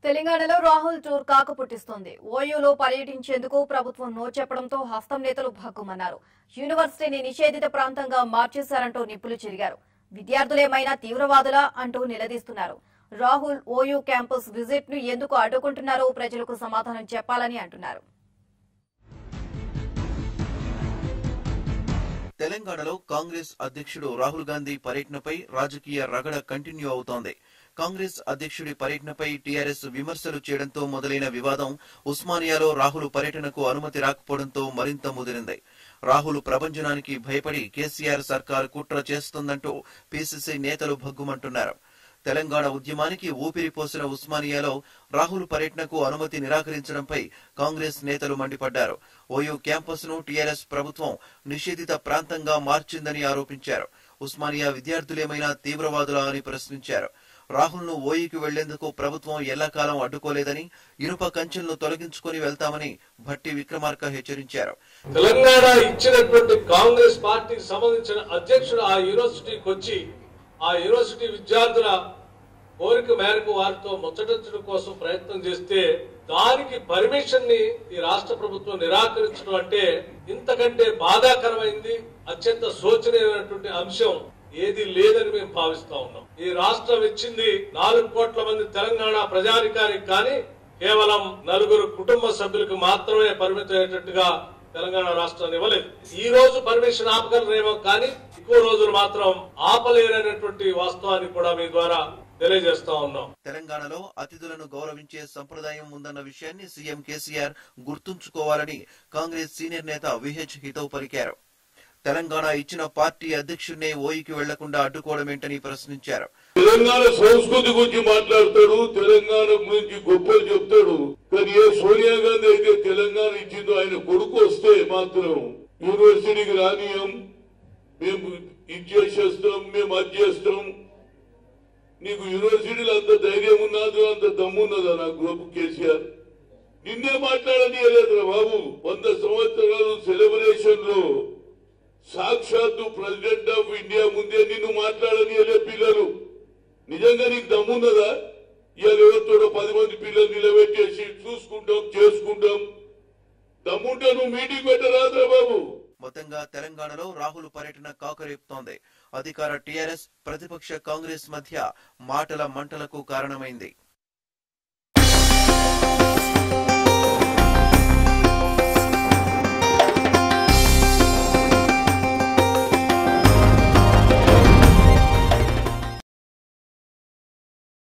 తెలంగాణలో రాహుల్ టూర్ కాక పుట్టిస్తోంది ఓయూలో పర్యటించేందుకు ప్రభుత్వం నో చెప్పడంతో హస్తం నేతలు భగ్గుమన్నారు యూనివర్సిటీని నిషేధిత ప్రాంతంగా మార్చేశారంటూ నిప్పులు చెరిగారు విద్యార్థులేమైనా తీవ్రవాదులా అంటూ నిలదీస్తున్నారు రాహుల్ ఓయూ క్యాంపస్ విజిట్ ను ఎందుకు అడ్డుకుంటున్నారో ప్రజలకు సమాధానం చెప్పాలని అంటున్నారు తెలంగాణలో కాంగ్రెస్ అధ్యక్షుడు రాహుల్ గాంధీ పర్యటనపై రాజకీయ రగడ కంటిన్యూ అవుతోంది కాంగ్రెస్ అధ్యక్షుడి పర్యటనపై టీఆర్ఎస్ విమర్శలు చేయడంతో మొదలైన వివాదం ఉస్మానియాలో రాహుల్ పర్యటనకు అనుమతి రాకపోవడంతో మరింత ముదిరింది రాహుల్ ప్రభంజనానికి భయపడి కేసీఆర్ సర్కార్ కుట్ర చేస్తుందంటూ పీసీసీ నేతలు భగ్గుమంటున్నారు తెలంగాణ ఉద్యమానికి ఊపిరి పోసిన ఉస్మానియాలో రాహుల్ పర్యటనకు అనుమతి నిరాకరించడంపై కాంగ్రెస్ నేతలు మండిపడ్డారు ఓయూ క్యాంపస్ ను టీఆర్ఎస్ ప్రభుత్వం నిషేధిత ప్రాంతంగా మార్చిందని ఆరోపించారు ఉస్మానియా విద్యార్థులేమైనా తీవ్రవాదులా అని ప్రశ్నించారు రాహుల్ ను ఓయూకి వెళ్లేందుకు ప్రభుత్వం ఎల్లకాలం అడ్డుకోలేదని ఇనుప కంచెలను తొలగించుకొని వెళ్తామని భట్టి విక్రమార్క హెచ్చరించారు తెలంగాణ ఇచ్చినటువంటి కాంగ్రెస్ పార్టీకి సంబంధించిన అధ్యక్షుడు ఆ యూనివర్సిటీకి వచ్చి ఆ యూనివర్సిటీ విద్యార్థుల కోరిక మేరకు వారితో ముచ్చటించడం కోసం ప్రయత్నం చేస్తే దానికి పర్మిషన్ ని ఈ రాష్ట్ర ప్రభుత్వం నిరాకరించడం అంటే ఇంతకంటే బాధాకరమైంది అత్యంత శోచనీయమైనటువంటి అంశం ఏది లేదని మేము భావిస్తా ఉన్నాం ఈ రాష్ట్రం ఇచ్చింది నాలుగు కోట్ల మంది తెలంగాణ ప్రజానికానికి కానీ కేవలం నలుగురు కుటుంబ సభ్యులకు మాత్రమే పరిమితమయ్యేటట్టుగా తెలంగాణ రాష్ట్రాన్ని ఇవ్వలేదు ఈ రోజు పర్మిషన్ ఆపగలరేమో కానీ ఎక్కువ రోజులు మాత్రం ఆపలేరనేటువంటి వాస్తవాన్ని కూడా మీ ద్వారా తెలియజేస్తా ఉన్నాం తెలంగాణలో అతిథులను గౌరవించే సంప్రదాయం ఉందన్న విషయాన్ని సీఎం కేసీఆర్ గుర్తుంచుకోవాలని కాంగ్రెస్ సీనియర్ నేత విహెచ్ హితవు పలికారు తెలంగాణ ఇచ్చిన పార్టీ అధ్యక్షుడినే ఓయికి వెళ్లకుండా అడ్డుకోవడమేంటని ప్రశ్నించారు తెలంగాణ సంస్కృతి గురించి మాట్లాడతాడు తెలంగాణ గురించి గొప్పలు చెప్తాడు కానీ ఏ సోనియా గాంధీ అయితే తెలంగాణ ఇచ్చిందో ఆయన కొడుకు వస్తే మాత్రం యూనివర్సిటీకి రానియం మేము ఇది చేసేస్తాం మేము అది చేస్తాం నీకు యూనివర్సిటీలో అంత ధైర్యం ఉన్నదో అంత దమ్మున్నదా నా గ్రూప్ కేసీఆర్ నిన్నే మాట్లాడనీయలేదురా బాబు వంద సంవత్సరాలు సెలబ్రేషన్ లో సాక్షాత్తు ప్రెసిడెంట్ ఆఫ్ ఇండియా ముందే నిన్ను మాట్లాడనీయలే పిల్లలు నిజంగా నీకు దమ్మున్నదా ఇవాళ ఎవరితోడో పది మంది పిల్లలు నిలబెట్టేసి చూసుకుంటాం చేసుకుంటాం దమ్ముంటే నువ్వు మీటింగ్ పెట్టరాదురా బాబు మొత్తంగా తెలంగాణలో రాహుల్ పర్యటన కాకరేపుతోంది అధికార టీఆర్ఎస్ ప్రతిపక్ష కాంగ్రెస్ మధ్య మాటల మంటలకు కారణమైంది